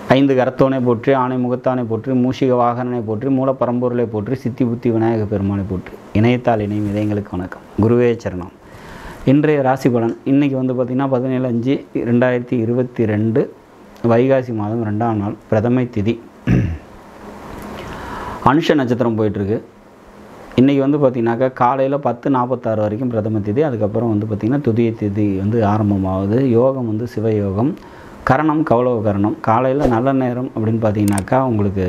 ஐந்து கரத்தோனை போற்றி ஆணை முகத்தானை போற்றி மூஷிக வாகனனை போற்றி மூலப்பரம்பொருளை போற்றி சித்தி புத்தி விநாயக பெருமானை போற்றி இணையத்தால் இணையும் இதயங்களுக்கு வணக்கம் குருவே சரணம் இன்றைய ராசி பலன் இன்றைக்கி வந்து பார்த்திங்கன்னா பதினேழு அஞ்சு ரெண்டாயிரத்தி இருபத்தி ரெண்டு வைகாசி மாதம் ரெண்டாம் நாள் பிரதமை திதி அனுஷ நட்சத்திரம் போயிட்டுருக்கு இன்றைக்கி வந்து பார்த்திங்கனாக்கா காலையில் பத்து நாற்பத்தாறு வரைக்கும் பிரதம திதி அதுக்கப்புறம் வந்து பார்த்திங்கன்னா துதிய திதி வந்து ஆரம்பமாகுது யோகம் வந்து சிவயோகம் கரணம் கௌளவ கரணம் காலையில் நல்ல நேரம் அப்படின்னு பார்த்தீங்கன்னாக்கா உங்களுக்கு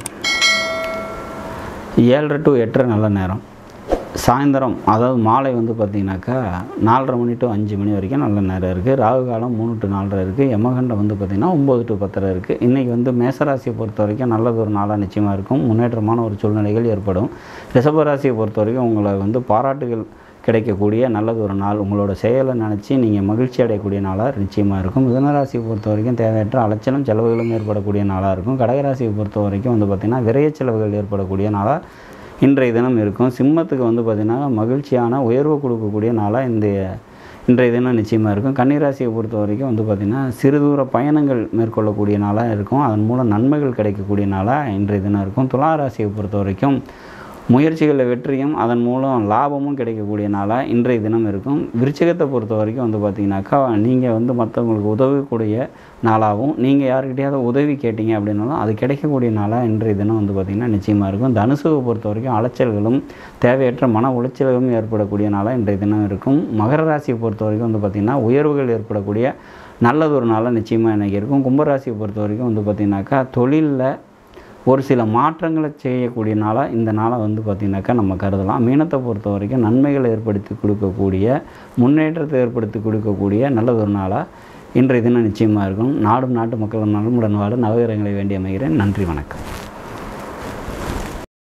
ஏழரை டு எட்டரை நல்ல நேரம் சாயந்தரம் அதாவது மாலை வந்து பார்த்திங்கனாக்கா நாலரை மணி டு அஞ்சு மணி வரைக்கும் நல்ல நேரம் இருக்குது ராகு காலம் மூணு டு நாலரை இருக்குது யமகண்டம் வந்து பார்த்திங்கன்னா ஒம்பது டு பத்தரை இருக்குது இன்றைக்கி வந்து மேசராசியை பொறுத்த வரைக்கும் நல்லது ஒரு நாளாக நிச்சயமாக இருக்கும் முன்னேற்றமான ஒரு சூழ்நிலைகள் ஏற்படும் ரிஷபராசியை பொறுத்த வரைக்கும் உங்களை வந்து பாராட்டுகள் கிடைக்கக்கூடிய நல்லது ஒரு நாள் உங்களோட செயலை நினச்சி நீங்கள் மகிழ்ச்சி அடையக்கூடிய நாளாக நிச்சயமாக இருக்கும் மிதனராசியை பொறுத்த வரைக்கும் தேவையற்ற அலைச்சலும் செலவுகளும் ஏற்படக்கூடிய நாளாக இருக்கும் கடகராசியை பொறுத்த வரைக்கும் வந்து பார்த்திங்கன்னா விரைய செலவுகள் ஏற்படக்கூடிய நாளாக இன்றைய தினம் இருக்கும் சிம்மத்துக்கு வந்து பார்த்திங்கன்னா மகிழ்ச்சியான உயர்வு கொடுக்கக்கூடிய நாளாக இந்த இன்றைய தினம் நிச்சயமாக இருக்கும் கன்னிராசியை பொறுத்த வரைக்கும் வந்து பார்த்திங்கன்னா சிறு தூர பயணங்கள் மேற்கொள்ளக்கூடிய நாளாக இருக்கும் அதன் மூலம் நன்மைகள் கிடைக்கக்கூடிய நாளாக இன்றைய தினம் இருக்கும் துலா ராசியை பொறுத்த வரைக்கும் முயற்சிகளில் வெற்றியும் அதன் மூலம் லாபமும் கிடைக்கக்கூடிய நாளாக இன்றைய தினம் இருக்கும் விருச்சிகத்தை பொறுத்த வரைக்கும் வந்து பார்த்திங்கனாக்கா நீங்கள் வந்து மற்றவங்களுக்கு உதவக்கூடிய நாளாகவும் நீங்கள் யாருக்கிட்டையாவது உதவி கேட்டீங்க அப்படின்னாலும் அது கிடைக்கக்கூடிய நாளாக இன்றைய தினம் வந்து பார்த்திங்கன்னா நிச்சயமாக இருக்கும் தனுசுவை பொறுத்த வரைக்கும் அலைச்சல்களும் தேவையற்ற மன உளைச்சல்களும் ஏற்படக்கூடிய நாளாக இன்றைய தினம் இருக்கும் மகர ராசியை பொறுத்த வரைக்கும் வந்து பார்த்திங்கன்னா உயர்வுகள் ஏற்படக்கூடிய நல்லது ஒரு நாளாக நிச்சயமாக எனக்கு இருக்கும் கும்பராசியை பொறுத்த வரைக்கும் வந்து பார்த்திங்கனாக்கா தொழிலில் ஒரு சில மாற்றங்களை செய்யக்கூடிய நாளாக இந்த நாளை வந்து பார்த்திங்கனாக்கா நம்ம கருதலாம் மீனத்தை பொறுத்த வரைக்கும் நன்மைகளை ஏற்படுத்தி கொடுக்கக்கூடிய முன்னேற்றத்தை ஏற்படுத்தி கொடுக்கக்கூடிய நல்லது ஒரு நாளாக இன்றைய தினம் நிச்சயமாக இருக்கும் நாடும் நாட்டு மக்களும் நலமுடன் வாழ நவகிரகங்களை வேண்டி அமைகிறேன் நன்றி வணக்கம்